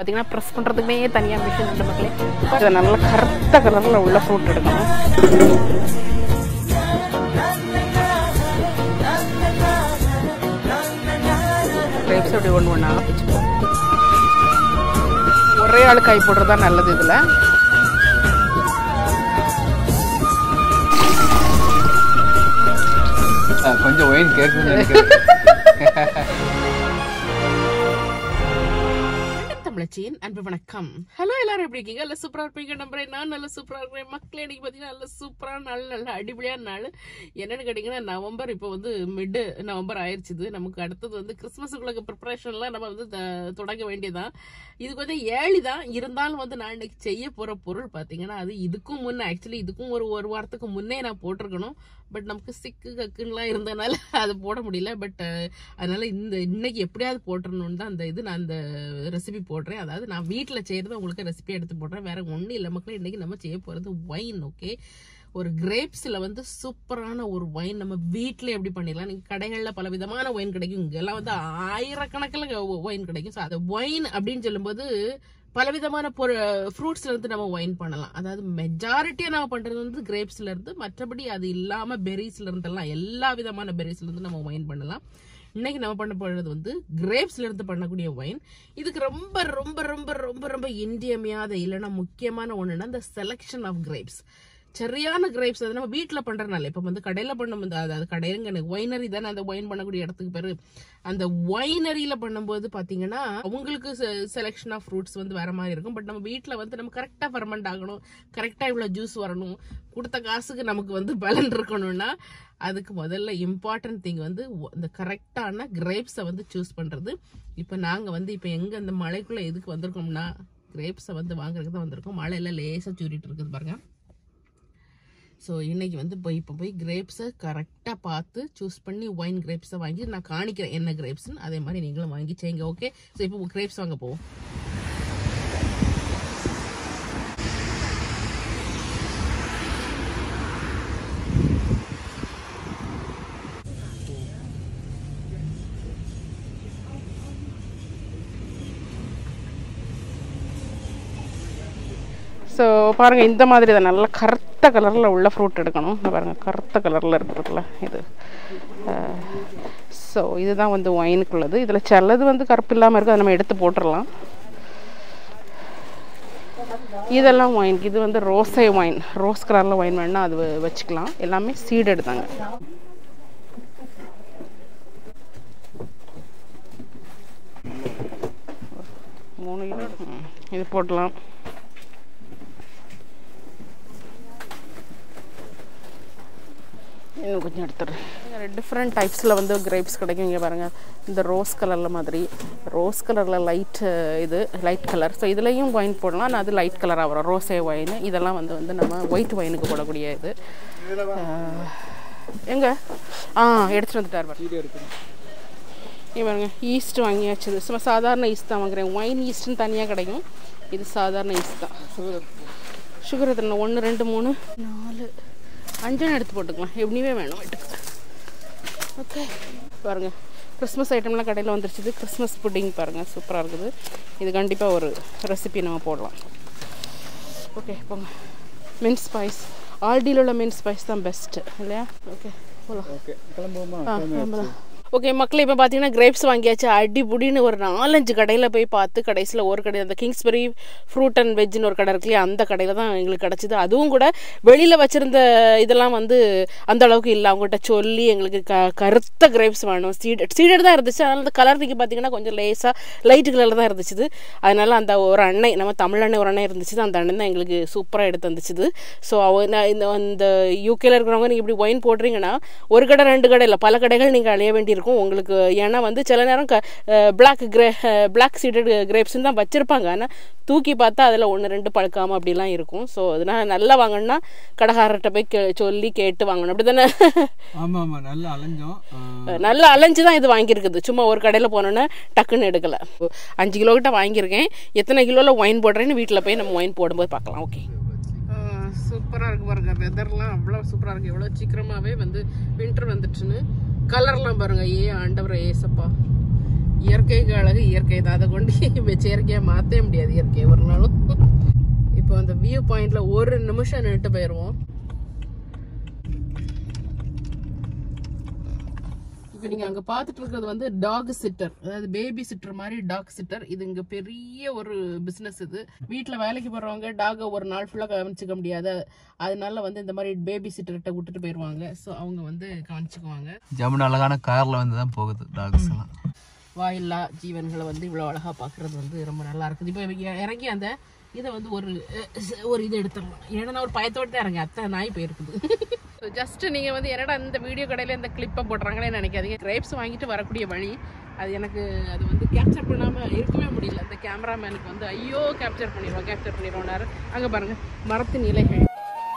பார்த்தீங்கன்னா ப்ரெஸ் பண்ணுறதுக்குமே தனியாக மிஷின் உண்டு மக்களே இதை நல்லா கருத்த கலரில் உள்ள ஃப்ரூட் எடுக்கணும் கிரேப்ஸ் அப்படி ஒன்று ஒன்றா பிச்சுப்போம் ஒரே ஆள் காய் போடுறது தான் நல்லது இதில் ஆ, கொஞ்சம் ஒயின் கேட்குதுன்னு நினைக்கிறேன் தமிழச்சியின் அன்பு வணக்கம் ஹலோ எல்லாரும் எப்படி இருக்கீங்க நல்ல சூப்பரா இருப்பீங்க நம்புறேன் நான் நல்ல சூப்பரா இருக்கிறேன் மக்களே இன்னைக்கு பார்த்தீங்கன்னா நல்ல சூப்பரான நாள் நல்ல அடிப்படையான நாள் என்னன்னு கேட்டிங்கன்னா நவம்பர் இப்போ வந்து மிட் நவம்பர் ஆயிடுச்சுது நமக்கு அடுத்தது வந்து கிறிஸ்மஸுக்குள்ள ப்ரிப்பரேஷன்லாம் நம்ம வந்து த- தொடங்க வேண்டியதான் இதுக்கு வந்து ஏழி தான் இருந்தாலும் வந்து நான் இன்னைக்கு செய்ய போற பொருள் பார்த்தீங்கன்னா அது இதுக்கும் முன்னே ஆக்சுவலி இதுக்கும் ஒரு ஒரு வாரத்துக்கு முன்னே நான் போட்டிருக்கணும் பட் நமக்கு சிக்கு கக்குன்னுலாம் இருந்தனால அது போட முடியல பட் அதனால இந்த இன்னைக்கு எப்படியாவது போட்டுறணும்னு தான் அந்த இது நான் அந்த ரெசிபி போடுறேன் அதாவது நான் வீட்டில் செய்யறத உங்களுக்கு ரெசிபி எடுத்து போடுறேன் வேற ஒன்றும் இல்லை மக்களே இன்னைக்கு நம்ம செய்ய போகிறது ஒயின் ஓகே ஒரு கிரேப்ஸில் வந்து சூப்பரான ஒரு ஒயின் நம்ம வீட்டில் எப்படி பண்ணிடலாம் நீங்கள் கடைகளில் பல விதமான ஒயின் கிடைக்கும் இங்கெல்லாம் வந்து ஆயிரக்கணக்கில் ஒயின் கிடைக்கும் ஸோ அது ஒயின் அப்படின்னு சொல்லும்போது பலவிதமான பொரு ஃப்ரூட்ஸ்ல இருந்து நம்ம ஒயின் பண்ணலாம் அதாவது மெஜாரிட்டியா நம்ம பண்றது வந்து கிரேப்ஸ்ல இருந்து மற்றபடி அது இல்லாம பெரிஸ்ல இருந்தெல்லாம் எல்லா விதமான பெரிஸ்ல இருந்து நம்ம ஒயின் பண்ணலாம் இன்னைக்கு நம்ம பண்ண போறது வந்து கிரேப்ஸ்ல இருந்து பண்ணக்கூடிய ஒயின் இதுக்கு ரொம்ப ரொம்ப ரொம்ப ரொம்ப ரொம்ப இன்றியமையாத இல்லைன்னா முக்கியமான ஒண்ணுன்னா இந்த செலெக்ஷன் ஆஃப் கிரேப்ஸ் சரியான கிரேப்ஸ் அது நம்ம வீட்டில் பண்ணுறனால இப்போ வந்து கடையில் பண்ண வந்து அதாவது கடையிலங்க எனக்கு ஒயினரி தானே அந்த ஒயின் பண்ணக்கூடிய இடத்துக்கு பேர் அந்த ஒயினரியில் பண்ணும்போது பார்த்தீங்கன்னா அவங்களுக்கு செலெக்ஷன் ஆஃப் ஃப்ரூட்ஸ் வந்து வேற மாதிரி இருக்கும் பட் நம்ம வீட்டில் வந்து நம்ம கரெக்டாக ஃபர்மெண்ட் ஆகணும் கரெக்டாக இவ்வளோ ஜூஸ் வரணும் கொடுத்த காசுக்கு நமக்கு வந்து பலன் இருக்கணும்னா அதுக்கு முதல்ல இம்பார்ட்டன்ட் திங் வந்து ஒ- இந்த கரெக்டான கிரேப்ஸை வந்து சூஸ் பண்ணுறது இப்போ நாங்கள் வந்து இப்போ எங்கே இந்த மழைக்குள்ளே எதுக்கு வந்திருக்கோம்னா கிரேப்ஸை வந்து வாங்குறதுக்கு தான் வந்திருக்கோம் மழையெல்லாம் லேசாக சூறிட்டு இருக்குது பாருங்க ஸோ இன்னைக்கு வந்து போய் இப்போ போய் கிரேப்ஸை கரெக்டாக பார்த்து சூஸ் பண்ணி ஒயின் கிரேப்ஸை வாங்கி நான் காணிக்கிறேன் என்ன கிரேப்ஸ்னு அதே மாதிரி நீங்களும் வாங்கி செய்யுங்க ஓகே ஸோ இப்போ கிரேப்ஸ் வாங்க போவோம் ஸோ பாருங்கள் இந்த மாதிரி தான் நல்லா கருத்த கலரில் உள்ள ஃப்ரூட் எடுக்கணும் இந்த பாருங்கள் கருத்த கலரில் இருக்கிறதுல இது ஸோ இதுதான் வந்து ஒயினுக்குள்ளது இதில் சிலது வந்து கருப்பு இல்லாமல் இருக்குது அதை நம்ம எடுத்து போட்டுடலாம் இதெல்லாம் ஒயின் இது வந்து ரோஸே ஒயின் ரோஸ் கலரில் ஒயின் வேணுன்னா அது வ- வச்சுக்கலாம் எல்லாமே சீடு எடுத்தாங்க மூணு கிலோ ம், இது போடலாம் இன்னும் கொஞ்சம் எடுத்துடுறேன் டிஃப்ரெண்ட் டைப்ஸில் வந்து கிரேப்ஸ் கிடைக்கும் இங்கே பாருங்கள் இந்த ரோஸ் கலரில் மாதிரி ரோஸ் கலரில் லைட் இது லைட் கலர் ஸோ இதுலேயும் ஒயின் போடலாம் ஆனால் அது லைட் கலராக வரும் ரோஸே ஒயின் இதெல்லாம் வந்து வந்து நம்ம ஒயிட் ஒயினுக்கு போடக்கூடிய இது அஹ், எங்க ஆ எடுத்துகிட்டு வந்துட்டார் பாருங்க இங்கே பாருங்க ஈஸ்ட் வாங்கியாச்சு இது சும்மா சாதாரண ஈஸ்ட் தான் வாங்குறேன் ஒயின் ஈஸ்ட்னு தனியாக கிடைக்கும் இது சாதாரண ஈஸ்ட் தான் சுகர் எத்தனை ஒன்று ரெண்டு மூணு நாலு அஞ்சுன்னு எடுத்து போட்டுக்கலாம் எப்படியுமே வேணும் வீட்டுக்கு ஓகே பாருங்க கிறிஸ்மஸ் ஐட்டம்லாம் கடையில் வந்துருச்சுது கிறிஸ்மஸ் புட்டிங் பாருங்கள் சூப்பராக இருக்குது இது கண்டிப்பாக ஒரு ரெசிபி நம்ம போடலாம் ஓகே போங்க மின் ஸ்பைஸ் ஆல்டியில் உள்ள மின் ஸ்பைஸ் தான் பெஸ்ட்டு இல்லையா ஓகே போகலாம் ஓகே கிளம்புவோமா ஆ கிளம்பலாம் ஓகே மக்கள் இப்போ பார்த்தீங்கன்னா கிரேப்ஸ் வாங்கியாச்சு அடி புடின்னு ஒரு நாலஞ்சு கடையில் போய் பார்த்து கடைசியில் ஒரு கடை அந்த கிங்ஸ்பெரி ஃப்ரூட் அண்ட் வெஜ்னு ஒரு கடை இருக்கு இல்லையா அந்த கடையில் தான் எங்களுக்கு கிடச்சிது அதுவும் கூட வெளியில் வச்சுருந்த இதெல்லாம் வந்து அந்த அளவுக்கு இல்லை அவங்ககிட்ட சொல்லி எங்களுக்கு க கருத்த கிரேப்ஸ் வேணும் சீடட் சீடட் தான் இருந்துச்சு அதனால அந்த கலர் நீங்கள் பார்த்தீங்கன்னா கொஞ்சம் லேஸாக லைட் கலரில் தான் இருந்துச்சு அதனால அந்த ஒரு அன்னை நம்ம தமிழ் அண்ணன் ஒரு அண்ணன் இருந்துச்சு அந்த அண்ணன் தான் எங்களுக்கு சூப்பராக எடுத்து வந்துச்சுது ஸோ அவ நான் இந்த அந்த யூகேல இருக்கிறவங்க நீங்கள் இப்படி ஒயின் போடுறீங்கன்னா ஒரு கடை ரெண்டு கடை இல்லை பல கடைகள் நீங்கள் அலைய வேண்டியிருக்கும் உங்களுக்கு ஏன்னா வந்து சில நேரம் க பிளாக் கிரே பிளாக் சீடட் கிரேப்ஸ்னு தான் வச்சுருப்பாங்க ஆனால் தூக்கி பார்த்தா அதில் ஒன்று ரெண்டு பழுக்காமல் அப்படிலாம் இருக்கும் ஸோ அதனால் நல்லா வாங்கணும்னா கடைக்காரர்கிட்ட போய் கே சொல்லி கேட்டு வாங்கணும் அப்படி தானே ஆமாம் ஆமாம் நல்லா அலைஞ்சோம் ஆ, நல்லா அலைஞ்சு தான் இது வாங்கியிருக்குது சும்மா ஒரு கடையில் போனோன்னே டக்குன்னு எடுக்கலை அஞ்சு கிலோ கிட்ட வாங்கியிருக்கேன் எத்தனை கிலோவில் ஒயின் போடுறேன்னு வீட்டில் போய் நம்ம ஒயின் போடும்போது பார்க்கலாம் ஓகே சூப்பராக இருக்கு பாருங்க வெதர்லாம் அவ்வளோ சூப்பராக இருக்கு எவ்வளோ சீக்கிரமாகவே வந்து வின்டர் வந்துடுச்சுன்னு கலர்லாம் பாருங்க ஏ ஆண்டவரை ஏசப்பா இயற்கைக்கு அழகு இயற்கை தான் அதை கொண்டு வச்சு இயற்கையை மாற்றவே முடியாது இயற்கையை ஒரு நாளும் இப்போ அந்த வியூ பாயிண்ட்ல ஒரு நிமிஷம் நின்றுட்டு போயிடுவோம் இப்போ நீங்க அங்க பார்த்துட்டு இருக்கிறது வந்து டாக் சிட்டர் அதாவது பேபி சிட்டர் மாதிரி டாக் சிட்டர் இது இங்க பெரிய ஒரு பிசினஸ் இது வீட்ல வேலைக்கு போறவங்க டாகை ஒரு நாள் ஃபுல்லா கவனிச்சுக்க முடியாது அதனால வந்து இந்த மாதிரி பேபி சிட்டர்கிட்ட விட்டுட்டு போயிடுவாங்க ஸோ அவங்க வந்து கவனிச்சுக்குவாங்க ஜமுன் அழகான கார்ல வந்து தான் போகுது டாக்ஸ் எல்லாம் வாயில்லா ஜீவன்களை வந்து இவ்வளோ அழகா பார்க்கறது வந்து ரொம்ப நல்லா இருக்குது இப்போ இவங்க இறங்கி அந்த இதை வந்து ஒரு அஹ், ஒரு இது எடுத்துடலாம் ஏன்னா நான் ஒரு பயத்தோடு தான் இறங்கி அத்தை நாய் போயிருக்குது ஜஸ்ட் நீங்க வந்து என்னடா இந்த வீடியோ கடையில இந்த கிளிப்பை போடுறாங்களே நினைக்காதீங்க கிரேப்ஸ் வாங்கிட்டு வரக்கூடிய வழி அது எனக்கு அது வந்து கேப்சர் பண்ணாம இருக்கவே முடியல அந்த கேமராமேனுக்கு வந்து ஐயோ கேப்சர் பண்ணிடுவோம் கேப்சர் பண்ணிடுவோம்னாரு அங்க பாருங்க மரத்தின் இலைகள்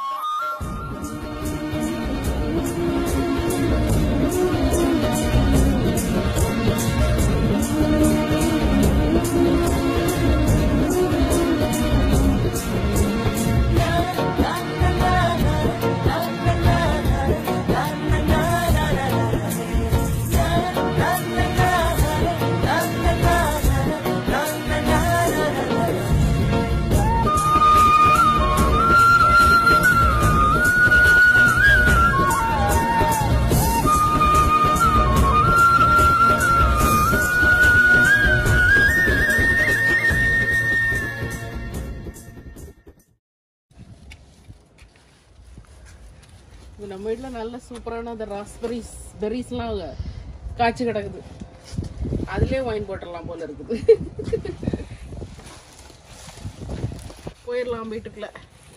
இது நம்ம வீட்டில் நல்ல சூப்பரான அந்த ராஸ்பெரிஸ் பெர்ரிஸ்லாம் காய்ச்சி கிடக்குது அதுலேயே வாங்கி போட்டுடலாம் போல இருக்குது போயிடலாம் வீட்டுக்குள்ள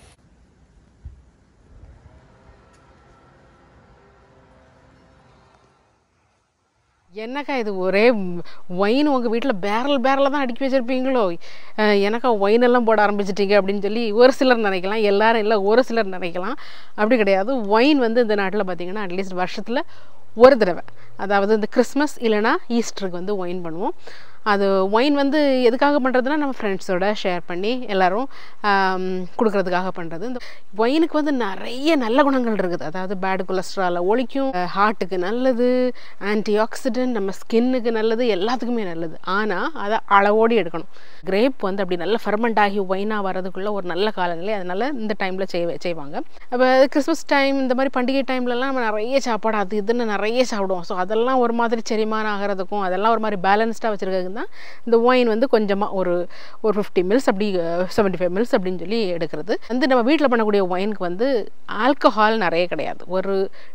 என்னக்கா இது ஒரே ஒயின் உங்கள் வீட்டில் பேரல் பேரலில் தான் அடுக்கி வச்சுருப்பீங்களோ எனக்கா ஒயின் எல்லாம் போட ஆரம்பிச்சிட்டீங்க அப்படின்னு சொல்லி ஒரு சிலர் நினைக்கலாம் எல்லாரும் இல்லை ஒரு சிலர் நினைக்கலாம் அப்படி கிடையாது ஒயின் வந்து இந்த நாட்டில் பார்த்தீங்கன்னா அட்லீஸ்ட் வருஷத்தில் ஒரு தடவை அதாவது இந்த கிறிஸ்மஸ் இல்லைனா ஈஸ்டருக்கு வந்து ஒயின் பண்ணுவோம் அது ஒயின் வந்து எதுக்காக பண்ணுறதுனா நம்ம ஃப்ரெண்ட்ஸோட ஷேர் பண்ணி எல்லோரும் கொடுக்கறதுக்காக பண்ணுறது இந்த ஒயினுக்கு வந்து நிறைய நல்ல குணங்கள் இருக்குது அதாவது பேட் கொலஸ்ட்ராலை ஒழிக்கும் ஹார்ட்டுக்கு நல்லது ஆன்டி ஆக்சிடென்ட் நம்ம ஸ்கின்னுக்கு நல்லது எல்லாத்துக்குமே நல்லது ஆனால் அதை அளவோடு எடுக்கணும் கிரேப் வந்து அப்படி நல்ல ஃபர்மெண்ட் ஆகி ஒயினாக வரதுக்குள்ள ஒரு நல்ல காலநிலை அதனால் இந்த டைமில் செய் செய்வாங்க அப்போ கிறிஸ்மஸ் டைம் இந்த மாதிரி பண்டிகை டைம்லலாம் நம்ம நிறைய சாப்பாடு அது இதுன்னு நிறைய சாப்பிடுவோம் ஸோ அதெல்லாம் ஒரு மாதிரி செரிமானம் ஆகிறதுக்கும் அதெல்லாம் ஒரு மாதிரி பேலன்ஸ்டாக வச்சுருக்கிறது தான் இந்த ஒயின் வந்து கொஞ்சமாக ஒரு ஒரு ஃபிஃப்டி மில்ஸ் அப்படி செவன்ட்டி ஃபைவ் மில்ஸ் அப்படின்னு சொல்லி எடுக்கிறது வந்து நம்ம வீட்டில் பண்ணக்கூடிய ஒயினுக்கு வந்து ஆல்கஹால் நிறைய கிடையாது ஒரு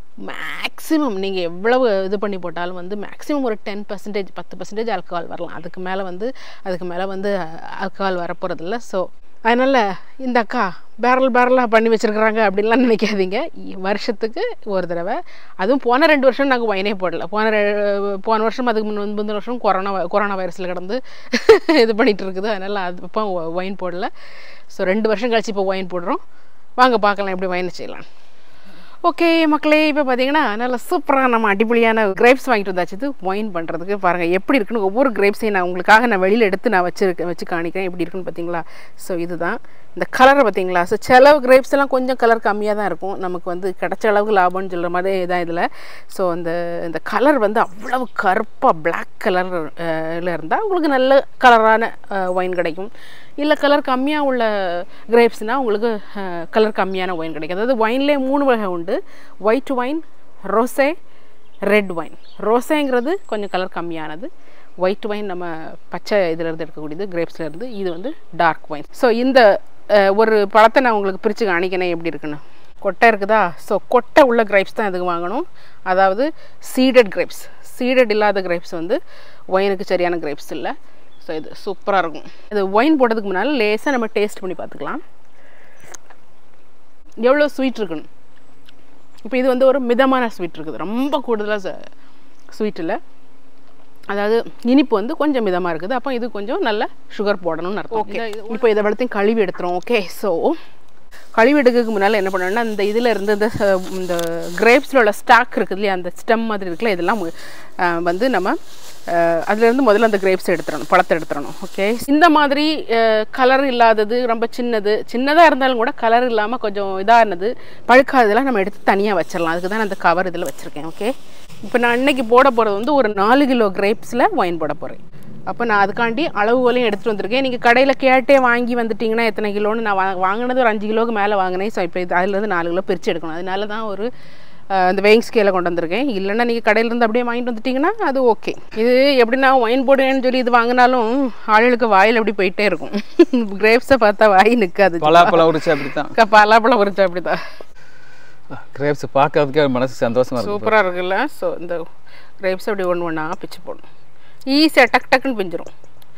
மேக்ஸிமம் நீங்கள் எவ்வளவு இது பண்ணி போட்டாலும் வந்து மேக்ஸிமம் ஒரு டென் பர்சன்டேஜ் பத்து பர்சன்டேஜ் ஆல்கஹால் வரலாம் அதுக்கு மேலே வந்து அதுக்கு மேலே வந்து ஆல்கஹால் வரப்போகிறதில்ல ஸோ அதனால் இந்த அக்கா பேரல் பேரலாக பண்ணி வச்சுருக்குறாங்க அப்படின்லாம் நினைக்காதீங்க வருஷத்துக்கு ஒரு தடவை அதுவும் போன ரெண்டு வருஷம் நாங்கள் ஒயினே போடல போன ரெ- போன வருஷம் அதுக்கு முன் முந்தின வருஷம் கொரோனா வ- கொரோனா வைரஸில் கிடந்து இது பண்ணிகிட்டு இருக்குது அதனால் அது இப்போ ஒயின் போடல ஸோ ரெண்டு வருஷம் கழிச்சு இப்போ ஒயின் போடுறோம் வாங்க பார்க்கலாம் எப்படி ஒயின் செய்யலாம் ஓகே மக்களே இப்போ பார்த்தீங்கன்னா நல்ல சூப்பராக நம்ம அடிப்பொலியான கிரேப்ஸ் வாங்கிட்டு வந்தாச்சு இது ஒயின் பண்ணுறதுக்கு பாருங்கள் எப்படி இருக்குன்னு ஒவ்வொரு கிரேப்ஸையும் நான் உங்களுக்காக நான் வெளியில் எடுத்து நான் வச்சிருக்கேன் வச்சு காணிக்கிறேன் எப்படி இருக்குன்னு பார்த்தீங்களா ஸோ இதுதான் இந்த கலரை பார்த்தீங்களா ஸோ சில கிரேப்ஸ் எல்லாம் கொஞ்சம் கலர் கம்மியாக தான் இருக்கும் நமக்கு வந்து கிடைச்ச அளவுக்கு லாபம்னு சொல்கிற மாதிரி தான் இதில் ஸோ அந்த இந்த கலர் வந்து அவ்வளவு கருப்பாக பிளாக் கலரில் இருந்தால் உங்களுக்கு நல்ல கலரான ஒயின் கிடைக்கும் இல்லை கலர் கம்மியாக உள்ள கிரேப்ஸ்னால் உங்களுக்கு கலர் கம்மியான ஒயின் கிடைக்கும் அதாவது ஒயின்லேயே மூணு வகை உண்டு white wine rosé red wine ரோசேங்கிறது கொஞ்சம் கலர் கம்மியானது ஒயிட் ஒயின் நம்ம பச்சை இதிலேருந்து எடுக்கக்கூடியது கிரேப்ஸ்ல இருந்து இது வந்து டார்க் ஒயின் ஸோ இந்த அஹ், ஒரு பழத்தை நான் உங்களுக்கு பிரித்து காணிக்கிறேன் எப்படி இருக்குன்னு கொட்டை இருக்குதா ஸோ கொட்டை உள்ள கிரேப்ஸ் தான் இதுக்கு வாங்கணும் அதாவது சீடட் கிரேப்ஸ் சீடட் இல்லாத கிரேப்ஸ் வந்து ஒயினுக்கு சரியான கிரேப்ஸ் இல்லை ஸோ இது சூப்பராக இருக்கும் இது ஒயின் போட்டதுக்கு முன்னால் லேசாக நம்ம டேஸ்ட் பண்ணி பார்த்துக்கலாம் எவ்வளோ ஸ்வீட் இருக்குன்னு இப்போ இது வந்து ஒரு மிதமான ஸ்வீட் இருக்குது ரொம்ப கூடுதலாக ஸ்வீட் இல்லை அதாவது இனிப்பு வந்து கொஞ்சம் மிதமாக இருக்குது அப்போ இது கொஞ்சம் நல்ல சுகர் போடணும்னு அர்த்தம் ஓகே இப்போ இதை வளர்த்தையும் கழுவி எடுத்துரும் ஓகே ஸோ கழுவி எடுக்கிறதுக்கு முன்னால் என்ன பண்ணணும்னா இந்த இதில் இருந்து இந்த அஹ், இந்த கிரேப்ஸில் உள்ள ஸ்டாக் இருக்குது இல்லையா அந்த ஸ்டெம் மாதிரி இருக்குல்ல இதெல்லாம் அஹ், வந்து நம்ம அஹ், அதுலேருந்து முதல்ல அந்த கிரேப்ஸ் எடுத்துடணும் பழத்தை எடுத்துடணும் ஓகே இந்த மாதிரி கலர் இல்லாதது ரொம்ப சின்னது சின்னதாக இருந்தாலும் கூட கலர் இல்லாமல் கொஞ்சம் இதானது பழுக்காததெல்லாம் நம்ம எடுத்து தனியாக வச்சிடலாம் அதுக்கு தான் நான் அந்த கவர் இதில் வச்சுருக்கேன் ஓகே இப்போ நான் இன்னைக்கு போட போகிறது வந்து ஒரு நாலு கிலோ கிரேப்ஸில் ஒயின் போட போகிறேன் அப்போ நான் அதுக்காண்டி அளவுகோலையும் எடுத்துகிட்டு வந்திருக்கேன் நீங்கள் கடையில் கேட்டே வாங்கி வந்துட்டிங்கன்னா எத்தனை கிலோன்னு நான் வா வாங்கினது ஒரு அஞ்சு கிலோக்கு மேலே வாங்கினேன் ஸோ இப்போ இது அதுலேருந்து நாலு கிலோ பிரித்து எடுக்கணும் அதனால தான் ஒரு அஹ், அந்த வெயிங் ஸ்கேலை கொண்டு வந்திருக்கேன் இல்லைன்னா நீங்கள் கடையிலேருந்து அப்படியே வாங்கிட்டு வந்துட்டிங்கன்னா அது ஓகே இது எப்படின்னா ஒயின் போடுவேன்னு சொல்லி இது வாங்கினாலும் ஆளுகளுக்கு வாயில் அப்படி போயிட்டே இருக்கும் கிரேப்ஸை பார்த்தா வாய் நிற்காது பலாப்பழம் உரிச்சு அப்படித்தான் பலாப்பழம் உரிச்சா அப்படி தான் கிரேப்ஸ் பார்க்கறதுக்கே மனசு சந்தோஷமா இருக்கும் சூப்பராக இருக்குல்ல ஸோ இந்த கிரேப்ஸ் அப்படி ஒன்று ஒன்றா பிச்சு போடணும் ஈஸியாக டக் டக்குன்னு பிஞ்சிரும்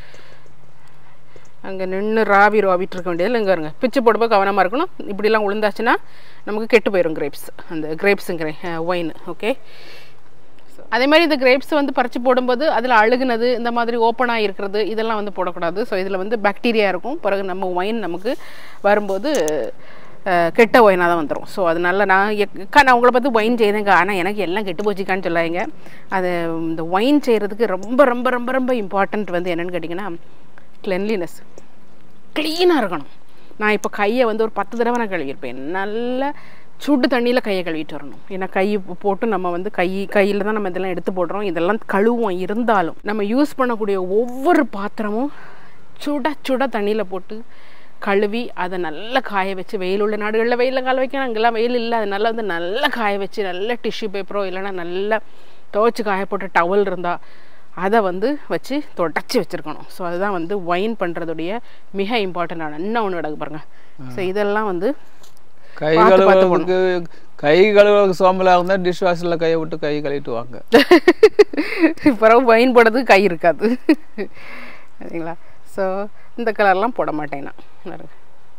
அங்கே நின்று ராவி ராவிட்டு இருக்க வேண்டியதில் இங்கே இருங்க பிச்சு போடும்போது கவனமாக இருக்கணும் இப்படிலாம் உளுந்தாச்சுன்னா நமக்கு கெட்டு போயிடும் கிரேப்ஸ் அந்த கிரேப்ஸுங்கிறேன் ஒயின் ஓகே அதே மாதிரி இந்த கிரேப்ஸ் வந்து பறித்து போடும்போது அதில் அழுகுனது இந்த மாதிரி ஓப்பனாக இருக்கிறது இதெல்லாம் வந்து போடக்கூடாது ஸோ இதில் வந்து பாக்டீரியா இருக்கும் பிறகு நம்ம ஒயின் நமக்கு வரும்போது அஹ், கெட்ட ஒயினாக தான் வந்துடும் ஸோ அதனால நான் எக்கா நான் உங்களை பார்த்து ஒயின் செய்தேங்க ஆனால் எனக்கு எல்லாம் கெட்டு போச்சுக்கான்னு சொல்லாங்க அது இந்த ஒயின் செய்கிறதுக்கு ரொம்ப ரொம்ப ரொம்ப ரொம்ப இம்பார்ட்டண்ட் வந்து என்னென்னு கேட்டிங்கன்னா கிளென்லினஸ் க்ளீனாக இருக்கணும் நான் இப்போ கையை வந்து ஒரு பத்து தடவை நான் கழுவிருப்பேன் நல்ல சுடு தண்ணியில் கையை கழுவிட்டு வரணும் ஏன்னா கை போட்டு நம்ம வந்து கை கையில் தான் நம்ம இதெல்லாம் எடுத்து போடுறோம் இதெல்லாம் கழுவோம் இருந்தாலும் நம்ம யூஸ் பண்ணக்கூடிய ஒவ்வொரு பாத்திரமும் சுட சுட தண்ணியில் போட்டு கழுவி அதை நல்லா காய வச்சு வெயில் உள்ள நாடுகளில் வெயிலில் காய வைக்கணும் அங்கெல்லாம் வெயில் இல்லை அதனால வந்து நல்லா காய வச்சு நல்ல டிஷ்யூ பேப்பரோ இல்லைன்னா நல்லா துவைச்சி காய போட்ட டவல் இருந்தால் அதை வந்து வச்சு தொடச்சி வச்சுருக்கணும் ஸோ அதுதான் வந்து ஒயின் பண்ணுறதுடைய மிக இம்பார்ட்டண்டான இன்னும் ஒன்று கிடக்கு பாருங்க ஸோ இதெல்லாம் வந்து கை பார்த்து பார்த்து கழுவுறதுக்கு கை கழுவுறதுக்கு சோம்பலா இருந்தா டிஷ் வாஷர்ல கையை விட்டு கை கழுவிட்டு வாங்க பிறகு ஒயின் போடுறதுக்கு கை இருக்காது சரிங்களா ஸோ இந்த கலர்லாம் போட மாட்டேன் நான் பாருங்க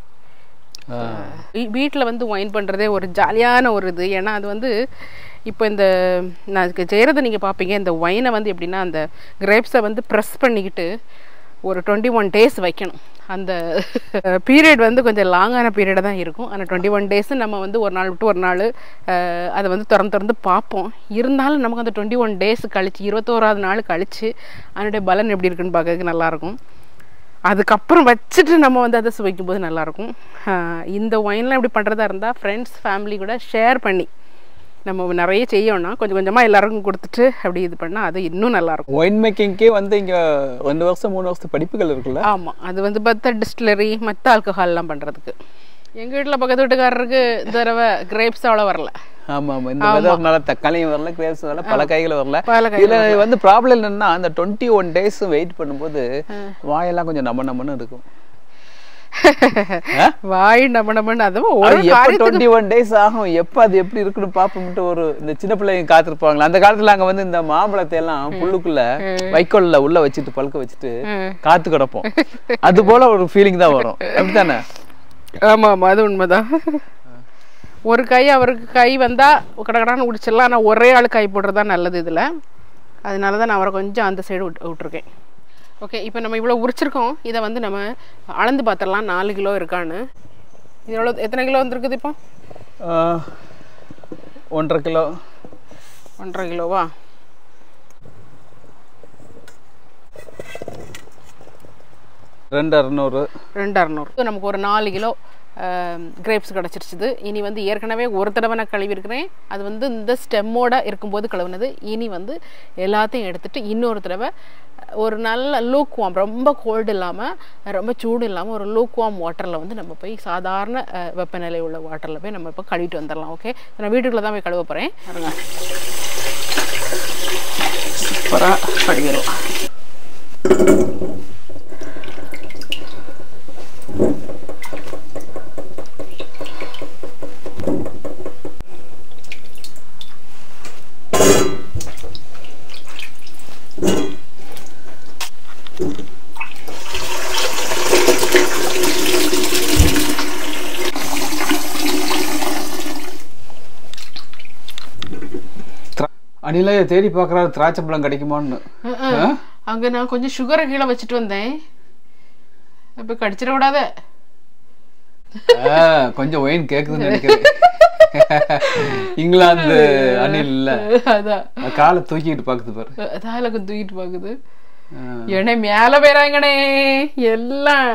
வீட்டில் வந்து ஒயின் பண்ணுறதே ஒரு ஜாலியான ஒரு இது ஏன்னா அது வந்து இப்போ இந்த நான் அதுக்கு செய்கிறத நீங்கள் பார்ப்பீங்க இந்த ஒயினை வந்து எப்படின்னா அந்த கிரேப்ஸை வந்து ப்ரெஸ் பண்ணிக்கிட்டு ஒரு டுவெண்ட்டி ஒன் டேஸ் வைக்கணும் அந்த பீரியட் வந்து கொஞ்சம் லாங்கான பீரியடாக தான் இருக்கும் ஆனால் டுவெண்ட்டி ஒன் டேஸ் நம்ம வந்து ஒரு நாள் விட்டு ஒரு நாள் அஹ், அதை வந்து திறந்து திறந்து பார்ப்போம் இருந்தாலும் நமக்கு அந்த டுவெண்ட்டி ஒன் டேஸ் கழிச்சு இருபத்தோராவது நாள் கழிச்சு அதனுடைய பலன் எப்படி இருக்குன்னு பார்க்கறதுக்கு நல்லாயிருக்கும் அதுக்கப்புறம் வச்சுட்டு நம்ம வந்து அதை சுவைக்கும் போது நல்லாயிருக்கும் ஆஹ் இந்த ஒயின்லாம் இப்படி பண்ணுறதா இருந்தால் ஃப்ரெண்ட்ஸ் ஃபேமிலி கூட ஷேர் பண்ணி நம்ம நிறைய செய்யணும்னா கொஞ்சம் கொஞ்சமாக எல்லாருக்கும் கொடுத்துட்டு அப்படி இது பண்ணால் அது இன்னும் நல்லாயிருக்கும் ஒயின் மேக்கிங்க்கே வந்து இங்க ரெண்டு வருஷம் மூணு வருஷம் படிப்புகள் இருக்குல்ல ஆமாம் அது வந்து பார்த்தா டிஸ்டிலரி மற்ற ஆல்கஹால்லாம் பண்ணுறதுக்கு எங்கள் வீட்டில் பக்கத்து வீட்டுக்காரருக்கு இந்த தடவை கிரேப்ஸ் அவ்வளோ வரல ஆமா ஆமா இந்த வெதர்னால தக்காளியும் வரல கிரேப்ஸ் வரல பல காய்கள் வரல பல இதுல வந்து ப்ராப்ளம் என்னன்னா அந்த டுவெண்ட்டி ஒன் டேஸ் வெயிட் பண்ணும்போது வாயெல்லாம் கொஞ்சம் நம்ம நம்மன்னு இருக்கும் ஆ? வாய் நம்ம நம்மன்னு அதுவும் ஒரு அது எப்ப காரியத்துக்கு டுவெண்ட்டி ஒன் டேஸ் ஆகும் எப்ப அது எப்படி இருக்குன்னு பாப்போம்ட்டு ஒரு இந்த சின்ன பிள்ளைங்க காத்திருப்பாங்களா அந்த காலத்துல அங்க வந்து இந்த மாம்பழத்தை எல்லாம் புல்லுக்குள்ள வைக்கோல்ல உள்ள வச்சுட்டு பழுக்க வச்சுட்டு ம். காத்து கிடப்போம் அது போல ஒரு ஃபீலிங் தான் வரும் அப்படித்தானே ஆமாம் ஆமாம் அது உண்மைதான் ஒரு கை அவருக்கு கை வந்தால் கடகடான்னு குடிச்சிடலாம் ஆனால் ஒரே ஆள் கை போடுறது தான் நல்லது இதில் அதனால தான் நான் அவரை கொஞ்சம் அந்த சைடு விட்டு விட்ருக்கேன் ஓகே இப்போ நம்ம இவ்வளோ உரிச்சிருக்கோம் இதை வந்து நம்ம அளந்து பார்த்துடலாம் நாலு கிலோ இருக்கான்னு இது எவ்வளோ எத்தனை கிலோ வந்துருக்குது இப்போ ஆஹ், ஒன்றரை கிலோ ஒன்றரை கிலோவா ரெண்டு அறுநூறு ரெண்டு அறநூறு நமக்கு ஒரு நாலு கிலோ கிரேப்ஸ் கிடச்சிருச்சுது இனி வந்து ஏற்கனவே ஒரு தடவை நான் கழுவிருக்கிறேன் அது வந்து இந்த ஸ்டெம்மோட இருக்கும்போது கழுவுனது இனி வந்து எல்லாத்தையும் எடுத்துட்டு இன்னொரு தடவை ஒரு நல்ல லூக்வாம் ரொம்ப கோல்டு இல்லாமல் ரொம்ப சூடு இல்லாமல் ஒரு லூக்வாம் வாட்டரில் வந்து நம்ம போய் சாதாரண அஹ், வெப்பநிலை உள்ள வாட்டரில் போய் நம்ம இப்போ கழுவிட்டு வந்துடலாம் ஓகே நான் வீட்டுக்குள்ளே தான் போய் கழுவ போகிறேன் பாருங்க சூப்பராக கழுவிடும் அணிலைய தேடி பார்க்கறாரு திராட்சை பழம் கிடைக்குமான்னு ஆ? அங்கே நான் கொஞ்சம் சுகரை கீழே வச்சுட்டு வந்தேன் இப்போ கடிச்சிட விடாத ஆ, கொஞ்சம் ஒயின் கேக்குதுன்னு நினைக்கிறேன் இங்கிலாந்து அணில் இல்ல அதான் அது காலை தூக்கிட்டு பாக்குது பாரு தாலக்கு தூக்கிட்டு பாக்குது ஆ, ஏனே மேல போயிறாங்கண்ணே எல்லாம்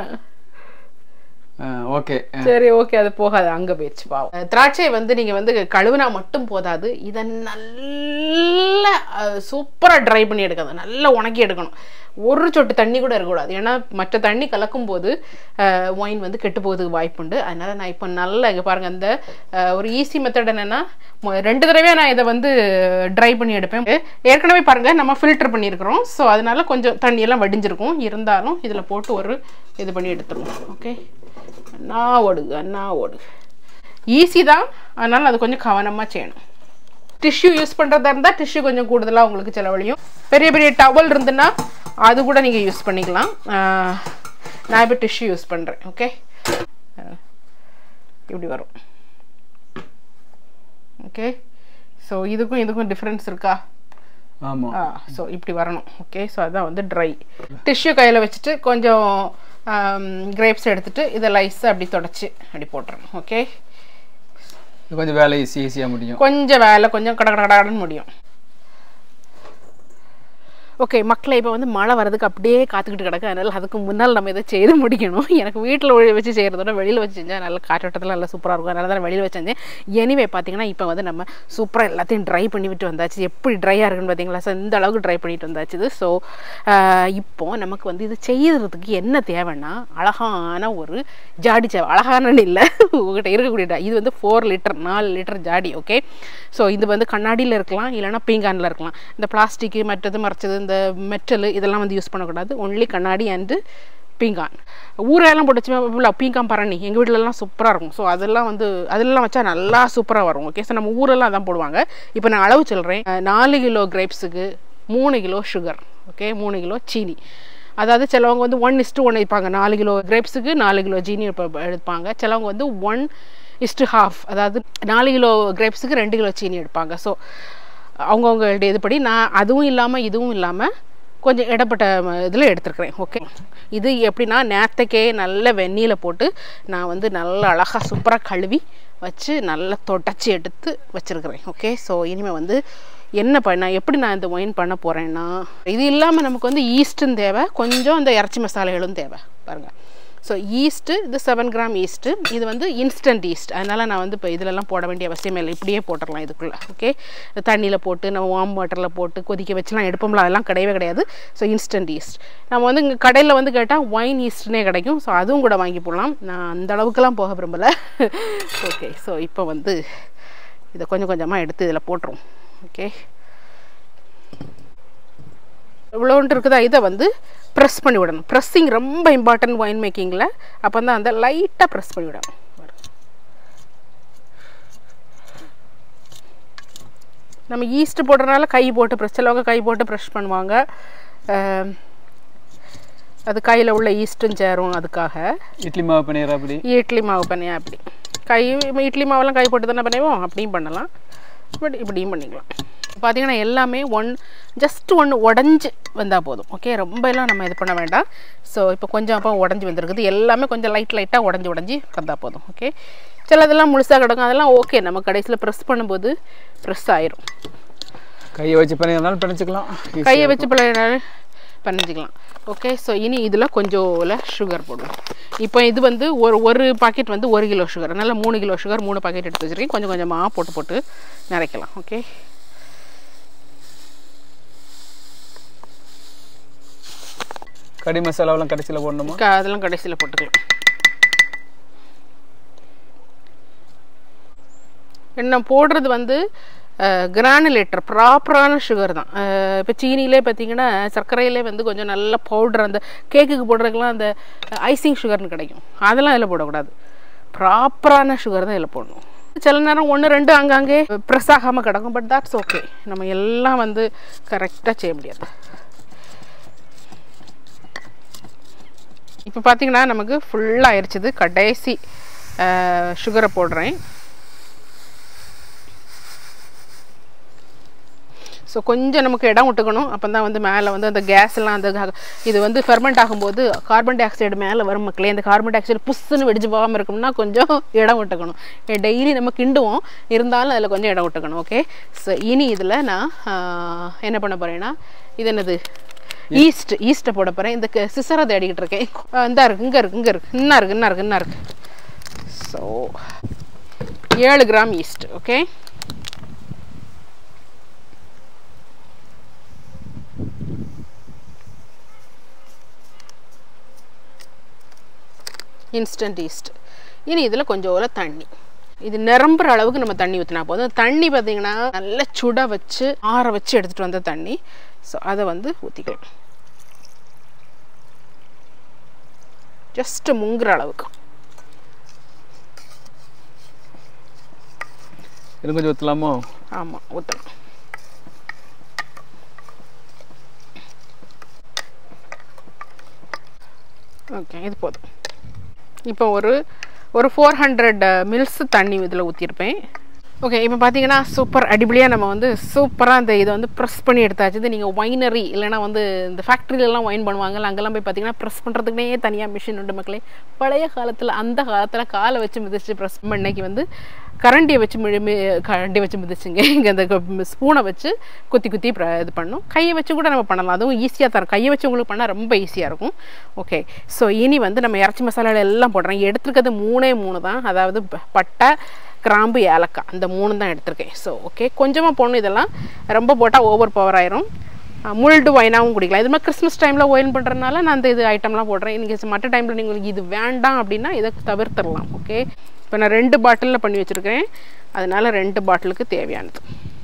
ஓகே சரி ஓகே அது போகாது அங்க போயிடுச்சு பாவம் திராட்சை வந்து நீங்க வந்து கழுவினா மட்டும் போதாது இதை நல்லா சூப்பரா ட்ரை பண்ணி எடுக்கணும் நல்லா உணக்கி எடுக்கணும் ஒரு சொட்டு தண்ணி கூட இருக்கக்கூடாது ஏன்னா மற்ற தண்ணி கலக்கும் போது ஒயின் வந்து கெட்டு போகிறதுக்கு வாய்ப்புண்டு அதனால நான் இப்போ நல்லா இங்கே பாருங்க அந்த அஹ், ஒரு ஈஸி மெத்தட் என்னன்னா மொ- ரெண்டு தடவையாக நான் இதை வந்து ட்ரை பண்ணி எடுப்பேன் ஏற்கனவே பாருங்க நம்ம ஃபில்டர் பண்ணியிருக்கிறோம் ஸோ அதனால கொஞ்சம் தண்ணியெல்லாம் வடிஞ்சிருக்கும் இருந்தாலும் இதில் போட்டு ஒரு இது பண்ணி எடுத்துருவோம் ஓகே அண்ணா ஓடுங்க அண்ணா ஓடுங்க ஈஸி தான் அதனால அது கொஞ்சம் கவனமாக செய்யணும் டிஷ்யூ யூஸ் பண்ணுறதா இருந்தால் டிஷ்யூ கொஞ்சம் கூடுதலாக உங்களுக்கு செலவழியும் பெரிய பெரிய டவல் இருந்துன்னா அது கூட நீங்கள் யூஸ் பண்ணிக்கலாம் ஆஹ், நான் இப்போ டிஷ்யூ யூஸ் பண்ணுறேன் ஓகே இப்படி வரும் ஓகே ஸோ இதுக்கும் இதுக்கும் டிஃப்ரென்ஸ் இருக்கா ஆமா ஆ ஸோ இப்படி வரணும் ஓகே ஸோ அதான் வந்து ட்ரை டிஷ்யூ கையில் வச்சுட்டு கொஞ்சம் கிரேப்ஸ் எடுத்துட்டு இதை லைஸாக அப்படி தொடச்சி அப்படி போட்டுறணும் ஓகே இது கொஞ்சம் வேலை ஈஸி ஈஸியா முடியும் கொஞ்சம் வேலை கொஞ்சம் கட கட கடன்னு முடியும் ஓகே மக்களை இப்போ வந்து மழை வரதுக்கு அப்படியே காத்துக்கிட்டு கிடக்கு அதனால அதுக்கு முன்னால் நம்ம இதை செய்து முடிக்கணும் எனக்கு வீட்டில் வச்சு செய்கிறதோட வெளியில் வச்சு செஞ்சால் நல்ல காற்றோட்டத்தில் நல்லா சூப்பராக இருக்கும் அதனால தான் வெளியில் வச்சு செஞ்சேன் எனிவே பார்த்தீங்கன்னா இப்போ வந்து நம்ம சூப்பராக எல்லாத்தையும் ட்ரை பண்ணி விட்டு வந்தாச்சு எப்படி ட்ரையாக இருக்குன்னு பார்த்தீங்களா ஸோ இந்த அளவுக்கு ட்ரை பண்ணிட்டு வந்தாச்சு இது ஸோ இப்போ நமக்கு வந்து இது செய்யறதுக்கு என்ன தேவைன்னா அழகான ஒரு ஜாடி சேவை அழகானன்னு இல்லை உங்கள்கிட்ட இருக்கக்கூடிய டா- இது வந்து ஃபோர் லிட்டர் நாலு லிட்டர் ஜாடி ஓகே ஸோ இது வந்து கண்ணாடியில் இருக்கலாம் இல்லைன்னா பீங்கானில் இருக்கலாம் இந்த பிளாஸ்டிக்கு மற்றது மறைச்சது இந்த மெட்டல் இதெல்லாம் வந்து யூஸ் பண்ணக்கூடாது ஒன்லி கண்ணாடி அண்டு பீங்கான் ஊரெல்லாம் போட்டு வச்சு பீங்கான் பரணி எங்கள் வீட்டிலலாம் சூப்பராக இருக்கும் ஸோ அதெல்லாம் வந்து அதெல்லாம் வச்சா நல்லா சூப்பராக வரும் ஓகே ஸோ நம்ம ஊரெல்லாம் அதான் போடுவாங்க இப்போ நான் அளவு சொல்கிறேன் நாலு கிலோ கிரேப்ஸுக்கு மூணு கிலோ சுகர் ஓகே மூணு கிலோ சீனி அதாவது சிலவங்க வந்து ஒன் இஸ்ட்டு ஒன் வைப்பாங்க நாலு கிலோ கிரேப்ஸுக்கு நாலு கிலோ ஜீனி எடுப்ப- எடுப்பாங்க சிலவங்க வந்து ஒன் இஸ்ட்டு ஹாஃப் அதாவது நாலு கிலோ கிரேப்ஸுக்கு ரெண்டு கிலோ சீனி எடுப்பாங்க ஸோ அவங்கவுங்களுடைய இதுபடி நான் அதுவும் இல்லாமல் இதுவும் இல்லாமல் கொஞ்சம் இடப்பட்ட இதில் எடுத்துருக்கிறேன் ஓகே இது எப்படின்னா நேத்தைக்கே நல்ல வெந்நீல போட்டு நான் வந்து நல்லா அழகாக சூப்பராக கழுவி வச்சு நல்லா தொடச்சி எடுத்து வச்சுருக்கிறேன் ஓகே ஸோ இனிமேல் வந்து என்ன பண்ண எப்படி நான் இந்த ஒயின் பண்ண போகிறேன்னா இது இல்லாமல் நமக்கு வந்து ஈஸ்ட்டும் தேவை கொஞ்சம் இந்த இறைச்சி மசாலைகளும் தேவை பாருங்கள் ஸோ ஈஸ்ட்டு இது செவன் கிராம் ஈஸ்ட்டு இது வந்து இன்ஸ்டன்ட் ஈஸ்ட் அதனால் நான் வந்து இப்போ இதிலெல்லாம் போட வேண்டிய அவசியமே இல்லை இப்படியே போட்டுடலாம் இதுக்குள்ளே ஓகே தண்ணியில் போட்டு நம்ம வார்ம் வாட்டரில் போட்டு கொதிக்க வச்சுலாம் எடுப்போம்ல அதெல்லாம் கிடையவே கிடையாது ஸோ இன்ஸ்டன்ட் ஈஸ்ட் நம்ம வந்து இங்கே கடையில் வந்து கேட்டால் ஒயின் ஈஸ்ட்னே கிடைக்கும் ஸோ அதுவும் கூட வாங்கி போடலாம் நான் அந்த அளவுக்குலாம் போக விரும்பலை ஓகே ஸோ இப்போ வந்து இதை கொஞ்சம் கொஞ்சமாக எடுத்து இதில் போட்டுருவோம் ஓகே இவ்வளோன்ட்டு இருக்குதா இதை வந்து ப்ரெஸ் பண்ணி விடணும் ப்ரெஸ்ஸிங் ரொம்ப இம்பார்ட்டன்ட் ஒயின் மேக்கிங்கில் அப்போ தான் அந்த லைட்டாக ப்ரெஸ் பண்ணி விடணும் நம்ம ஈஸ்ட் போடுறதுனால கை போட்டு ப்ரெஸ் சிலவங்க கை போட்டு ப்ரெஷ் பண்ணுவாங்க அஹ், அது கையில் உள்ள ஈஸ்ட்டும் சேரும் அதுக்காக இட்லி மாவு பன்னீர் அப்படி இட்லி மாவு பண்ணியா அப்படி கை இட்லி மாவெல்லாம் கை போட்டு தானே பண்ணுவோம் அப்படியும் பண்ணலாம் பட் இப்படியும் பண்ணிக்கலாம் பார்த்தீங்கன்னா எல்லாமே ஒன் ஜஸ்ட் ஒன்று உடஞ்சி வந்தால் போதும் ஓகே ரொம்ப எல்லாம் நம்ம இது பண்ண வேண்டாம் ஸோ இப்போ கொஞ்சம் அப்போ உடஞ்சி வந்திருக்குது எல்லாமே கொஞ்சம் லைட் லைட்டாக உடஞ்சி உடஞ்சி வந்தால் போதும் ஓகே சிலதெல்லாம் முழுசாக கிடக்கும் அதெல்லாம் ஓகே நம்ம கடைசியில் ப்ரெஸ் பண்ணும்போது ப்ரெஸ் ஆயிரும் கையை வச்சு பண்ணினாலும் பிணைச்சிக்கலாம் கையை வச்சு பழைய பண்ணிக்கலாம் ஓகே ஸோ இனி இதில் கொஞ்சம் சுகர் போடுவோம் இப்போ இது வந்து ஒரு ஒரு பாக்கெட் வந்து ஒரு கிலோ சுகர் அதனால் மூணு கிலோ சுகர் மூணு பாக்கெட் எடுத்து வச்சுருக்கேன் கொஞ்சம் கொஞ்சமாக போட்டு போட்டு நிறைக்கலாம் ஓகே கறி மசாலாவெல்லாம் கடைசியில் போடணுமா க- அதெல்லாம் கடைசியில் போட்டுக்கலாம் என்ன போடுறது வந்து கிரானுலேட்டர் ப்ராப்பரான சுகர் தான் இப்போ சீனிலே பார்த்தீங்கன்னா சர்க்கரையிலே வந்து கொஞ்சம் நல்ல பவுடர் அந்த கேக்குக்கு போடுறதுக்கெலாம் அந்த ஐசிங் சுகர்னு கிடைக்கும் அதெல்லாம் இதில் போடக்கூடாது ப்ராப்பரான சுகர் தான் இதில் போடணும் சில நேரம் ஒன்று ரெண்டு அங்கங்கே ப்ரெஸ் ஆகாமல் கிடக்கும் பட் தாட்ஸ் ஓகே நம்ம எல்லாம் வந்து கரெக்டாக செய்ய முடியாது இப்போ பார்த்தீங்கன்னா நமக்கு ஃபுல்லாக ஆயிடுச்சுது கடைசி சுகரை போடுறேன் ஸோ கொஞ்சம் நமக்கு இடம் விட்டுக்கணும் அப்போ தான் வந்து மேலே வந்து அந்த கேஸ் எல்லாம் அந்த க- இது வந்து ஃபெர்மெண்ட் ஆகும்போது கார்பன் டை ஆக்சைடு மேலே வரும் மக்களே இந்த கார்பன் டை ஆக்சைடு புஷ்ஷுன்னு வெடிச்சு போகாமல் இருக்கணும்னா கொஞ்சம் இடம் விட்டுக்கணும் டெய்லி நம்ம கிண்டுவோம் இருந்தாலும் அதில் கொஞ்சம் இடம் விட்டுக்கணும் ஓகே ஸோ இனி இதில் நான் ஆஹ், என்ன பண்ண போகிறேன்னா இது என்னது ஈஸ்ட் ஈஸ்ட்டை போட போகிறேன் இந்த சிசரை தேடிக்கிட்டு இருக்கேன் ஆஹ், இந்தா இருக்கு இங்கே இருக்கு இங்கே இருக்கு இன்னும் இருக்கு இன்னும் இருக்கு இன்னும் இருக்கு ஸோ ஏழு gram yeast okay instant yeast இனி இதில் கொஞ்சம் போல தண்ணி இது நிரம்புற அளவுக்கு நம்ம தண்ணி ஊற்றினா போதும் தண்ணி பார்த்தீங்கன்னா நல்லா சுட வச்சு ஆற வச்சு எடுத்துகிட்டு வந்த தண்ணி ஸோ அதை வந்து ஊற்றிக்கலாம் ஜஸ்ட் முங்குற அளவுக்கு இன்னும் கொஞ்சம் ஊற்றலாமோ ஆமாம் ஊற்றணும் ஓகே இது போதும் இப்போ ஒரு ஒரு ஃபோர் ஹண்ட்ரட் மில்ஸ் தண்ணி இதில் ஊற்றிருப்பேன் ஓகே இப்போ பார்த்தீங்கன்னா சூப்பர் அடிப்படையாக நம்ம வந்து சூப்பராக அந்த இதை வந்து ப்ரெஸ் பண்ணி எடுத்தாச்சு இது நீங்கள் ஒயினரி இல்லைனா வந்து இந்த ஃபேக்ட்ரியிலலாம் ஒயின் பண்ணுவாங்கல்ல அங்கெல்லாம் போய் பார்த்தீங்கன்னா ப்ரெஸ் பண்ணுறதுக்குனே தனியாக மிஷின் உண்டு மக்களே பழைய காலத்தில் அந்த காலத்தில் காலை வச்சு மிதிச்சு ப்ரெஸ் பண்ணைக்கு வந்து கரண்டியை வச்சு மிழி மி கரண்டி வச்சு மிதிச்சுங்க இங்கே அந்த ஸ்பூனை வச்சு குத்தி குத்தி ப்ர- இது பண்ணும் கையை வச்சு கூட நம்ம பண்ணலாம் அதுவும் ஈஸியாக தரும் கையை வச்சு உங்களுக்கு பண்ணால் ரொம்ப ஈஸியாக இருக்கும் ஓகே ஸோ இனி வந்து நம்ம இறச்சி மசாலா எல்லாம் போடுறோம் எடுத்துருக்கிறது மூணே மூணு தான் அதாவது ப- பட்டை கிராம்பு ஏலக்காய் இந்த மூணு தான் எடுத்திருக்கேன் ஸோ ஓகே கொஞ்சமாக போடணும் இதெல்லாம் ரொம்ப போட்டால் ஓவர் பவர் ஆயிரும் முள்டு ஒயினாகவும் குடிக்கலாம் இது மாதிரி கிறிஸ்மஸ் டைமில் ஒயின் பண்ணுறதுனால நான் அந்த இது ஐட்டம்லாம் போடுறேன் நீங்கள் மற்ற டைமில் நீங்கள் இது வேண்டாம் அப்படின்னா இதை தவிர்த்துடலாம் ஓகே இப்போ நான் ரெண்டு பாட்டிலில் பண்ணி வச்சுருக்கேன் அதனால ரெண்டு பாட்டிலுக்கு தேவையானது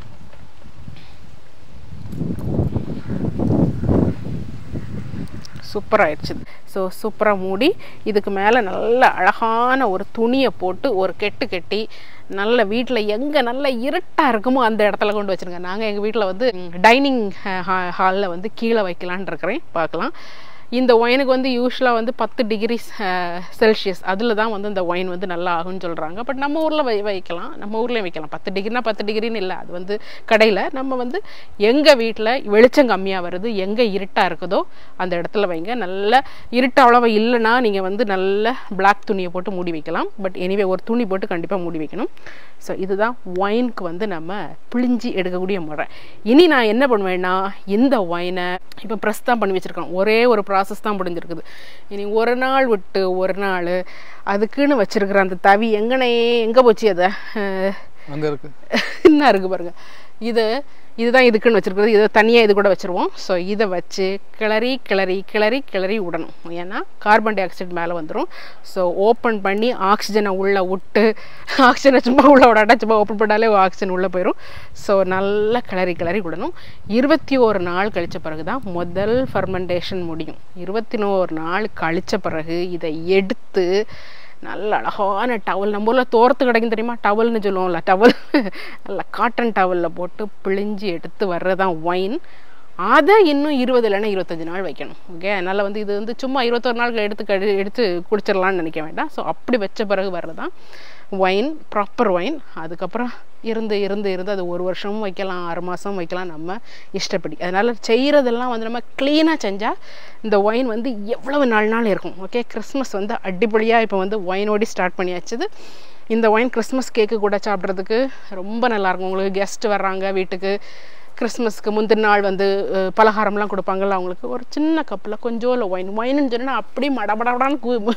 சூப்பராக ஆயிடுச்சு ஸோ சூப்பராக மூடி இதுக்கு மேலே நல்ல அழகான ஒரு துணியை போட்டு ஒரு கெட்டு கட்டி நல்ல வீட்டில் எங்கே நல்ல இருட்டாக இருக்குமோ அந்த இடத்துல கொண்டு வச்சுருங்க நாங்கள் எங்கள் வீட்டில் வந்து டைனிங் ஹாலில் வந்து கீழே வைக்கலான்னு இருக்கிறேன் பார்க்கலாம் இந்த ஒயினுக்கு வந்து யூஸ்வலாக வந்து பத்து டிகிரி செல்சியஸ் அதில் தான் வந்து இந்த ஒயின் வந்து நல்லா ஆகும்னு சொல்கிறாங்க பட் நம்ம ஊரில் வை வைக்கலாம் நம்ம ஊர்லேயும் வைக்கலாம் பத்து டிகிரினா பத்து டிகிரின்னு இல்லை அது வந்து கடையில் நம்ம வந்து எங்கள் வீட்டில் வெளிச்சம் கம்மியாக வருது எங்கே இருட்டாக இருக்குதோ அந்த இடத்துல வைங்க நல்ல இருட்டு அவ்வளோவா இல்லைன்னா நீங்கள் வந்து நல்ல பிளாக் துணியை போட்டு மூடி வைக்கலாம் பட் எனிவே ஒரு துணி போட்டு கண்டிப்பாக மூடி வைக்கணும் ஸோ இதுதான் ஒயினுக்கு வந்து நம்ம பிழிஞ்சி எடுக்கக்கூடிய முறை இனி நான் என்ன பண்ணுவேன்னா இந்த ஒயினை இப்போ ப்ரெஸ் தான் பண்ணி வச்சுருக்கோம் ஒரே ஒரு ப்ராசஸ் தான் முடிஞ்சிருக்குது இனி ஒரு நாள் விட்டு ஒரு நாள் அதுக்குன்னு வச்சிருக்கிற அந்த தவி எங்கனே எங்கே போச்சு அதை அஹ், அங்கே இருக்கு என்ன இருக்குது பாருங்க இது இதுதான் இதுக்குன்னு வச்சிருக்கிறது இதை தனியாக இது கூட வச்சுருவோம் ஸோ இதை வச்சு கிளறி கிளறி கிளறி கிளறி விடணும் ஏன்னா கார்பன் டை ஆக்சைடு மேலே வந்துடும் ஸோ ஓப்பன் பண்ணி ஆக்சிஜனை உள்ளே விட்டு ஆக்சிஜனை சும்மா உள்ள விடாட்டா சும்மா ஓப்பன் பண்ணாலே ஆக்சிஜன் உள்ளே போயிடும் ஸோ நல்லா கிளறி கிளறி விடணும் இருபத்தி ஒரு நாள் கழித்த பிறகு தான் முதல் ஃபர்மெண்டேஷன் முடியும் இருபத்தி ஓரு நாள் கழித்த பிறகு இதை எடுத்து நல்ல அழகான டவல் நம்ம ஊரில் தோரத்து கிடைக்கும் தெரியுமா டவல்னு சொல்லுவோம்ல டவல் நல்ல காட்டன் டவலில் போட்டு பிழிஞ்சு எடுத்து வர்றதான் ஒயின் அதை இன்னும் இருபது இல்லைன்னா இருபத்தஞ்சு நாள் வைக்கணும் ஓகே அதனால் வந்து இது வந்து சும்மா இருபத்தொரு நாள் எடுத்து கழி எடுத்து குடிச்சிடலாம்னு நினைக்க வேண்டாம் ஸோ அப்படி வச்ச பிறகு வர்றதான் ஒயின் ப்ராப்பர் ஒயின் அதுக்கப்புறம் இருந்து இருந்து இருந்து அது ஒரு வருஷமும் வைக்கலாம் ஆறு மாதம் வைக்கலாம் நம்ம இஷ்டப்படி அதனால் செய்கிறதெல்லாம் வந்து நம்ம க்ளீனாக செஞ்சால் இந்த ஒயின் வந்து எவ்வளவு நாள் நாள் இருக்கும் ஓகே கிறிஸ்மஸ் வந்து அடிப்படையாக இப்போ வந்து ஒயினோடி ஸ்டார்ட் பண்ணியாச்சுது இந்த ஒயின் கிறிஸ்மஸ் கேக்கு கூட சாப்பிட்றதுக்கு ரொம்ப நல்லாயிருக்கும் உங்களுக்கு கெஸ்ட் வர்றாங்க வீட்டுக்கு கிறிஸ்மஸ்க்கு முந்தின நாள் வந்து அஹ், பலகாரம்லாம் கொடுப்பாங்கல்ல அவங்களுக்கு ஒரு சின்ன கப்பில் கொஞ்சோல ஒயின் ஒயின்னு சொன்னால் அப்படியே மடபடபடான்னு கு-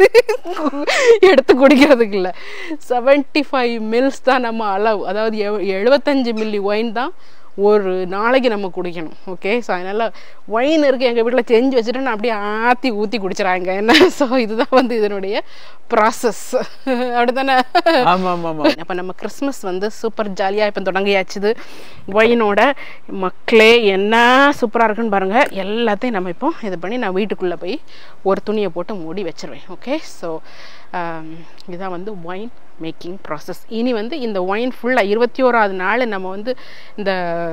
எடுத்து குடிக்கிறதுக்கு இல்லை செவன்ட்டி ஃபைவ் மில்ஸ் தான் நம்ம அளவு அதாவது எவ் எழுபத்தஞ்சு மில்லி ஒயின் தான் ஒரு நாளைக்கு நம்ம குடிக்கணும் ஓகே ஸோ அதனால் ஒயின் இருக்குது எங்கள் வீட்டில் செஞ்சு வச்சுட்டு நான் அப்படியே ஆற்றி ஊற்றி குடிச்சிடறாங்க என்ன ஸோ இதுதான் வந்து இதனுடைய ப்ராசஸ் அப்படி தானே ஆமா ஆமா ஆமா அப்போ நம்ம கிறிஸ்மஸ் வந்து சூப்பர் ஜாலியாக இப்போ தொடங்கியாச்சுது ஒயினோட மக்களே என்ன சூப்பராக இருக்குன்னு பாருங்கள் எல்லாத்தையும் நம்ம இப்போ இது பண்ணி நான் வீட்டுக்குள்ளே போய் ஒரு துணியை போட்டு மூடி வச்சிருவேன் ஓகே ஸோ இதான் வந்து ஒயின் மேக்கிங் ப்ராசஸ் இனி வந்து இந்த ஒயின் ஃபுல்லாக இருபத்தி ஓராவது நாள் நம்ம வந்து இந்த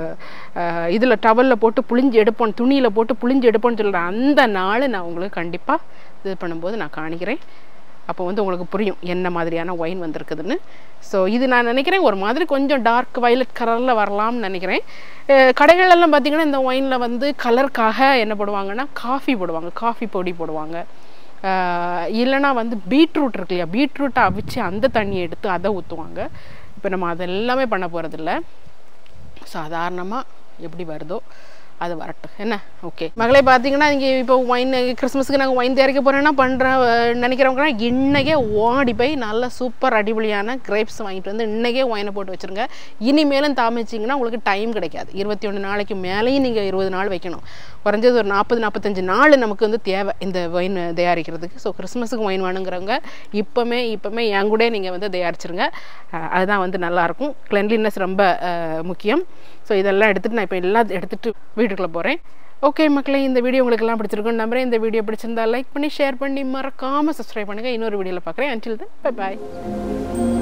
இதில் டவலில் போட்டு புளிஞ்சு எடுப்போம் துணியில் போட்டு புளிஞ்சு எடுப்போம்னு சொல்கிற அந்த நாள் நான் உங்களுக்கு கண்டிப்பாக இது பண்ணும்போது நான் காணிக்கிறேன் அப்போ வந்து உங்களுக்கு புரியும் என்ன மாதிரியான ஒயின் வந்திருக்குதுன்னு ஸோ இது நான் நினைக்கிறேன் ஒரு மாதிரி கொஞ்சம் டார்க் வயலட் கலரில் வரலாம்னு நினைக்கிறேன் அஹ் கடைகள்லாம் பார்த்தீங்கன்னா இந்த ஒயினில் வந்து கலருக்காக என்ன போடுவாங்கன்னா காஃபி போடுவாங்க காஃபி பொடி போடுவாங்க ஆஹ் இல்லைன்னா வந்து பீட்ரூட் இருக்கு இல்லையா பீட்ரூட்டை அவிச்சு அந்த தண்ணியை எடுத்து அதை ஊற்றுவாங்க இப்போ நம்ம அதெல்லாமே பண்ண போகிறதில்ல சாதாரணமாக எப்படி வருதோ அது வரட்டும் என்ன ஓகே மகளே பார்த்தீங்கன்னா இங்கே இப்போ ஒயின் கிறிஸ்மஸுக்கு நாங்கள் ஒயின் தயாரிக்க போகிறேன்னா பண்ணுற நினைக்கிறவங்கன்னா இன்றைக்கே ஓடி போய் நல்ல சூப்பர் அடிபொலியான கிரேப்ஸ் வாங்கிட்டு வந்து இன்றைக்கே ஒயினை போட்டு வச்சுருங்க இனிமேலும் தாமிச்சிங்கன்னா உங்களுக்கு டைம் கிடைக்காது இருபத்தி ஒன்று நாளைக்கு மேலேயும் நீங்கள் இருபது நாள் வைக்கணும் குறைஞ்சது ஒரு நாற்பது நாற்பத்தஞ்சு நாள் நமக்கு வந்து தேவை இந்த ஒயின் தயாரிக்கிறதுக்கு ஸோ கிறிஸ்மஸுக்கு ஒயின் வேணுங்கிறவங்க இப்போமே இப்போமே என் கூட நீங்கள் வந்து தயாரிச்சிருங்க அஹ் அதுதான் வந்து நல்லாயிருக்கும் கிளென்லினஸ் ரொம்ப அஹ், முக்கியம் ஸோ இதெல்லாம் எடுத்துகிட்டு நான் இப்போ எல்லாம் எடுத்துகிட்டு வீட்டுக்குள்ளே போகிறேன் ஓகே மக்களே இந்த வீடியோ உங்களுக்கு எல்லாம் பிடிச்சிருக்குன்னு நம்புறேன் இந்த வீடியோ பிடிச்சிருந்தா லைக் பண்ணி ஷேர் பண்ணி மறக்காமல் சப்ஸ்கிரைப் பண்ணுங்கள் இன்னொரு வீடியோவில் பார்க்குறேன் அன்டில் தான் பை பாய்